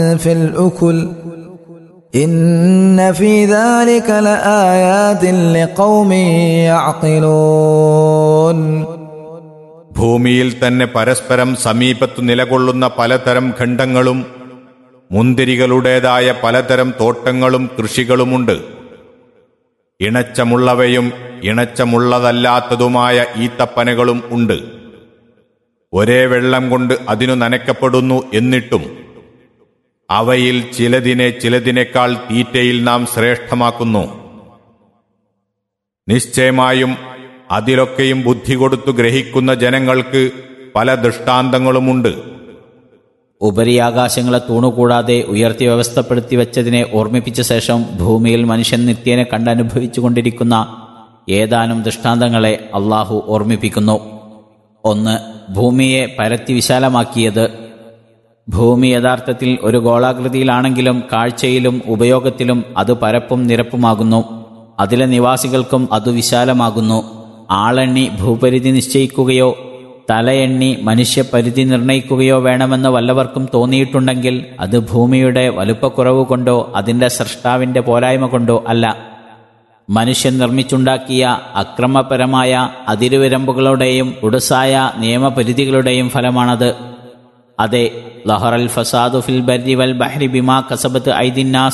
في الأكل إن في ذلك لآيات لقوم يعقلون ഭൂമിയിൽ തന്നെ പരസ്പരം സമീപത്തു നിലകൊള്ളുന്ന പലതരം ഖണ്ഡങ്ങളും മുന്തിരികളുടേതായ പലതരം തോട്ടങ്ങളും കൃഷികളുമുണ്ട് ഇണച്ചമുള്ളവയും ഇണച്ചമുള്ളതല്ലാത്തതുമായ ഈത്തപ്പനകളും ഉണ്ട് ഒരേ വെള്ളം കൊണ്ട് അതിനു നനയ്ക്കപ്പെടുന്നു എന്നിട്ടും അവയിൽ ചിലതിനെ ചിലതിനേക്കാൾ തീറ്റയിൽ നാം ശ്രേഷ്ഠമാക്കുന്നു നിശ്ചയമായും അതിലൊക്കെയും ബുദ്ധി കൊടുത്തു ഗ്രഹിക്കുന്ന ജനങ്ങൾക്ക് പല ദൃഷ്ടാന്തങ്ങളുമുണ്ട് ഉപരിയാകാശങ്ങളെ തൂണുകൂടാതെ ഉയർത്തി വ്യവസ്ഥപ്പെടുത്തി വെച്ചതിനെ ഓർമ്മിപ്പിച്ച ശേഷം ഭൂമിയിൽ മനുഷ്യൻ നിത്യേനെ കണ്ടനുഭവിച്ചുകൊണ്ടിരിക്കുന്ന ഏതാനും ദൃഷ്ടാന്തങ്ങളെ അള്ളാഹു ഓർമ്മിപ്പിക്കുന്നു ഒന്ന് ഭൂമിയെ പരത്തി വിശാലമാക്കിയത് ഭൂമി യഥാർത്ഥത്തിൽ ഒരു ഗോളാകൃതിയിലാണെങ്കിലും കാഴ്ചയിലും ഉപയോഗത്തിലും അത് പരപ്പും നിരപ്പുമാകുന്നു അതിലെ നിവാസികൾക്കും അത് വിശാലമാകുന്നു ആളെണ്ണി ഭൂപരിധി നിശ്ചയിക്കുകയോ തലയെണ്ണി മനുഷ്യപരിധി നിർണയിക്കുകയോ വേണമെന്ന് വല്ലവർക്കും തോന്നിയിട്ടുണ്ടെങ്കിൽ അത് ഭൂമിയുടെ വലുപ്പക്കുറവ് കൊണ്ടോ അതിൻ്റെ സൃഷ്ടാവിൻ്റെ പോരായ്മ കൊണ്ടോ അല്ല മനുഷ്യൻ നിർമ്മിച്ചുണ്ടാക്കിയ അക്രമപരമായ അതിരുവിരമ്പുകളുടെയും ഉടുസായ നിയമപരിധികളുടെയും ഫലമാണത് അതെ ലഹറൽ ഫസാദു ഫിൽ ബരി വൽ ബഹ്രി ബിമാ കസബത്ത് ഐദിന്നാസ്